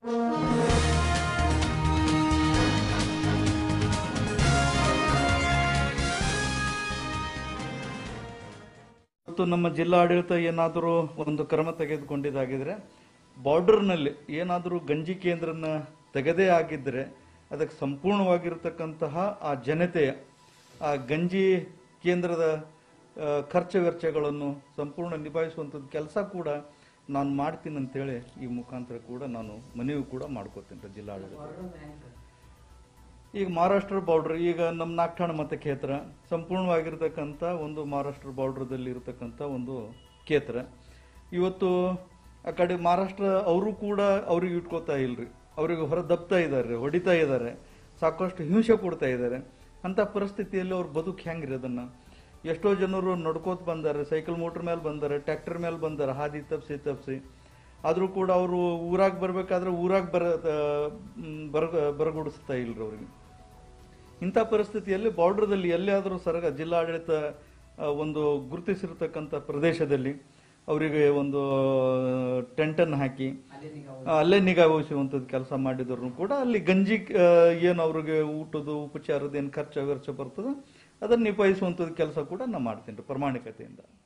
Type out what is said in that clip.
ಮತ್ತು ನಮ್ಮ ಜಿಲ್ಲಾಡಳಿತ ಏನಾದರೂ ಒಂದು ಕ್ರಮ ತೆಗೆದುಕೊಂಡಿದ್ದಾಗಿದ್ರೆ ಬಾರ್ಡರ್ನಲ್ಲಿ ಏನಾದರೂ ಗಂಜಿ ಕೇಂದ್ರನ ತೆಗೆದೇ ಆಗಿದ್ದರೆ ಅದಕ್ಕೆ ಸಂಪೂರ್ಣವಾಗಿರ್ತಕ್ಕಂತಹ ಆ ಜನತೆಯ ಆ ಗಂಜಿ ಕೇಂದ್ರದ ಆ, ಖರ್ಚು ವೆಚ್ಚಗಳನ್ನು ಸಂಪೂರ್ಣ ನಿಭಾಯಿಸುವಂಥದ್ದು ಕೆಲಸ ಕೂಡ ನಾನು ಮಾಡ್ತೀನಿ ಅಂತೇಳಿ ಈ ಮುಖಾಂತರ ಕೂಡ ನಾನು ಮನವಿ ಕೂಡ ಮಾಡ್ಕೋತೀನಿ ಜಿಲ್ಲಾಡಳಿತ ಈಗ ಮಹಾರಾಷ್ಟ್ರ ಬಾರ್ಡರ್ ಈಗ ನಮ್ಮ ನಾಗ್ಠಾಣ ಮತಕ್ಷೇತ್ರ ಸಂಪೂರ್ಣವಾಗಿರ್ತಕ್ಕಂಥ ಒಂದು ಮಹಾರಾಷ್ಟ್ರ ಬಾರ್ಡರ್ದಲ್ಲಿ ಇರತಕ್ಕಂಥ ಒಂದು ಕ್ಷೇತ್ರ ಇವತ್ತು ಆ ಕಡೆ ಮಹಾರಾಷ್ಟ್ರ ಅವರು ಕೂಡ ಅವ್ರಿಗೆ ಇಟ್ಕೋತಾ ಇಲ್ರಿ ಅವ್ರಿಗೆ ಹೊರ ದಬ್ತಾ ಇದ್ದಾರೆ ಹೊಡಿತಾ ಇದ್ದಾರೆ ಸಾಕಷ್ಟು ಹಿಂಸೆ ಕೊಡ್ತಾ ಇದ್ದಾರೆ ಅಂತ ಪರಿಸ್ಥಿತಿಯಲ್ಲಿ ಅವ್ರ ಬದುಕು ಹೆಂಗ್ರಿ ಅದನ್ನ ಎಷ್ಟೋ ಜನರು ನಡ್ಕೋತ ಬಂದಾರೆ ಸೈಕಲ್ ಮೋಟರ್ ಮೇಲೆ ಬಂದಾರೆ ಟ್ರ್ಯಾಕ್ಟರ್ ಮೇಲೆ ಬಂದಾರೆ ಹಾದಿ ತಪ್ಸಿ ತಪ್ಸಿ ಆದರೂ ಕೂಡ ಅವರು ಊರಾಗ ಬರ್ಬೇಕಾದ್ರೆ ಊರಾಗ ಬರ ಮ್, ಬರ ಬರಗೊಡಿಸ್ತಾ ಇಲ್ರಿ ಅವ್ರಿಗೆ ಇಂಥ ಪರಿಸ್ಥಿತಿಯಲ್ಲಿ ಬಾರ್ಡರ್ದಲ್ಲಿ ಎಲ್ಲಿಯಾದರೂ ಸರ್ಗ ಜಿಲ್ಲಾಡಳಿತ ಆ, ಒಂದು ಗುರುತಿಸಿರ್ತಕ್ಕಂಥ ಪ್ರದೇಶದಲ್ಲಿ ಅವರಿಗೆ ಒಂದು ಟೆಂಟನ್ನು ಹಾಕಿ ಆ, ಅಲ್ಲೇ ನಿಗಾ ವಹಿಸುವಂಥದ್ದು ಕೆಲಸ ಮಾಡಿದ್ರು ಕೂಡ ಅಲ್ಲಿ ಗಂಜಿ ಆ, ಏನು ಅವ್ರಿಗೆ ಊಟದ ಉಪಚಾರದ ಏನು ಖರ್ಚು ವೆಚ್ಚ ಬರ್ತದೋ ಅದನ್ನು ನಿಭಾಯಿಸುವಂಥದ್ದು ಕೆಲಸ ಕೂಡ ನಾನು ಮಾಡ್ತೀನಿ ಪ್ರಾಮಾಣಿಕತೆಯಿಂದ